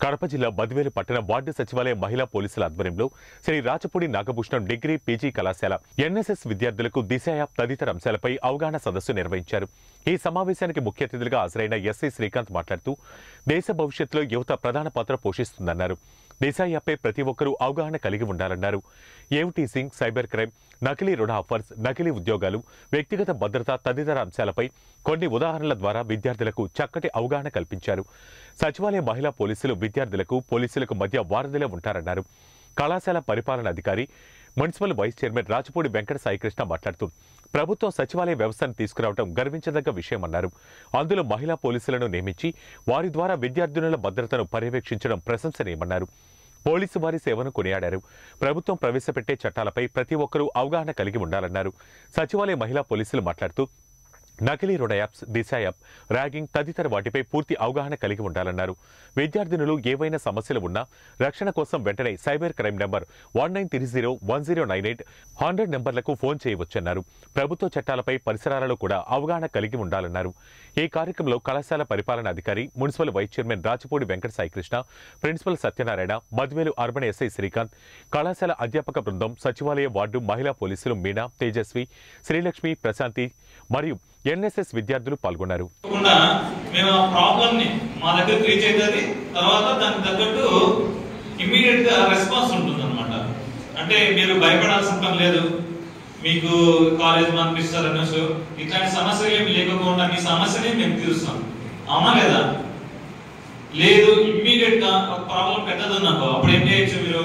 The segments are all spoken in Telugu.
కడప జిల్లా బద్వేలు పట్టణ వార్డు సచివాలయ మహిళా పోలీసుల ఆధ్వర్యంలో శ్రీ రాచపూడి నాగభూషణం డిగ్రీ పీజీ కళాశాల ఎన్ఎస్ఎస్ విద్యార్థులకు దిశ యాప్ తదితర అంశాలపై అవగాహన సదస్సు నిర్వహించారు ఈ సమావేశానికి ముఖ్య అతిథులుగా హాజరైన ఎస్ఐ శ్రీకాంత్ మాట్లాడుతూ దేశ భవిష్యత్తులో యువత ప్రధాన పాత్ర పోషిస్తుందన్నారు దిశ యాప్పై ప్రతి ఒక్కరూ అవగాహన కలిగి ఉండాలన్నారు ఏవ్టీసింగ్ సైబర్ క్రైమ్ నకిలీ రుణ ఆఫర్స్ నకిలీ ఉద్యోగాలు వ్యక్తిగత భద్రత తదితర అంశాలపై కొన్ని ఉదాహరణల ద్వారా విద్యార్థులకు చక్కటి అవగాహన కల్పించారు సచివాలయ మహిళా పోలీసులు విద్యార్థులకు పోలీసులకు మధ్య వారధిలో ఉంటారన్నారు కళాశాల పరిపాలన అధికారి municipal vice chairman Rajapudi Venkata Saikrishna మాట్లాడుతూ ప్రభుత్వం సచివాలయ వ్యవస్థను తీసుకురావడం గర్వించదగ్గ విషయమన్నారు అందులో మహిళా పోలీసులను నియమించి వారి ద్వారా విద్యార్థినుల భద్రతను పర్యవేక్షించడం ప్రశంసనీయమన్నారు పోలీసు వారి సేవను కొనియాడారు ప్రభుత్వం ప్రవేశపెట్టే చట్టాలపై ప్రతి ఒక్కరూ అవగాహన కలిగి ఉండాలన్నారు సచివాలయ మహిళా పోలీసులు మాట్లాడుతూ నకిలీ రుణ యాప్స్ దిశ యాప్ ర్యాగింగ్ తదితర వాటిపై పూర్తి అవగాహన కలిగి ఉండాలన్నారు విద్యార్థినులు ఏవైనా సమస్యలు ఉన్నా రక్షణ కోసం వెంటనే cyber crime number one nine three zero one zero nine eight hundred నెంబర్లకు ఫోన్ చేయవచ్చన్నారు ప్రభుత్వ చట్టాలపై పరిసరాలలో కూడా అవగాహన కలిగి ఉండాలన్నారు ఈ కార్యక్రమంలో కళాశాల పరిపాలన అధికారి municipal vice chairman Rachapudi Venkata Saikrishna principal Satyanarayana Madvelu urban SI Srikanth కళాశాల అధ్యాపక బృందం సచివాలయ వార్డు మహిళా పోలీసులు మీనా తేజస్వి శ్రీలక్ష్మి ప్రశాంతి మరియు ఎన్ఎస్ఎస్ విద్యార్థులు పాల్గొన్నారు కాకుండా మేము ఆ ప్రాబ్లమ్ ని మా దగ్గర రీచ్ అవుతుంది తర్వాత దానికి తగ్గట్టు ఇమ్మీడియట్ గా రెస్పాన్స్ ఉంటుంది అనమాట అంటే మీరు భయపడాల్సిన పని లేదు మీకు కాలేజ్ పంపిస్తారు అనేసి ఇట్లాంటి సమస్యలు ఏమి లేకపోకుండా మీ సమస్యని మేము తీరుస్తాం అవునా లేదా లేదు ఇమ్మీడియట్ గా ఒక ప్రాబ్లం పెద్దది ఉందనుకో అప్పుడు ఏం చేయొచ్చు మీరు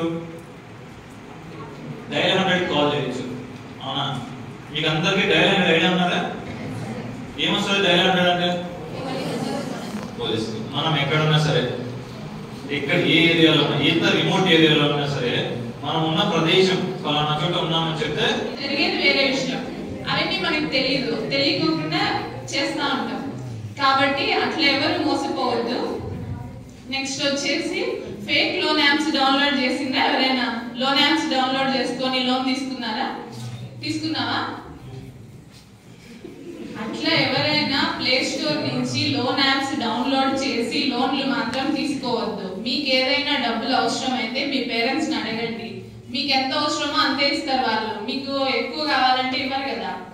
డైల్ హండ్రెడ్ కాల్ చేయొచ్చు అవునా మీకు అందరికీ డైల్ హండ్రెడ్ ఐడియా ఉన్నదా ఏమొస్తుంది డైల్ హండ్రెడ్ అంటే పోలీస్ మనం ఎక్కడున్నా సరే ఎక్కడ ఏ ఏరియాలో ఉన్నా ఎంత రిమోట్ ఏరియాలో ఉన్నా సరే మనం ఉన్న ప్రదేశం ఫలానా చోట ఉన్నామని చెప్తే జరిగేది వేరే విషయం అవన్నీ మనకి తెలియదు తెలియకుండా చేస్తా ఉంటాం కాబట్టి అట్లా ఎవరు మోసపోవద్దు నెక్స్ట్ వచ్చేసి ఫేక్ లోన్ యాప్స్ డౌన్లోడ్ చేసిందా ఎవరైనా లోన్ యాప్స్ డౌన్లోడ్ చేసుకొని లోన్ తీసుకున్నారా తీసుకున్నావా అట్లా ఎవరైనా ప్లే స్టోర్ నుంచి లోన్ యాప్స్ డౌన్లోడ్ చేసి లోన్లు మాత్రం తీసుకోవద్దు మీకు ఏదైనా డబ్బులు అవసరం అయితే మీ పేరెంట్స్ ని అడగండి మీకు ఎంత అవసరమో అంతే ఇస్తారు వాళ్ళు మీకు ఎక్కువ కావాలంటే ఇవ్వరు కదా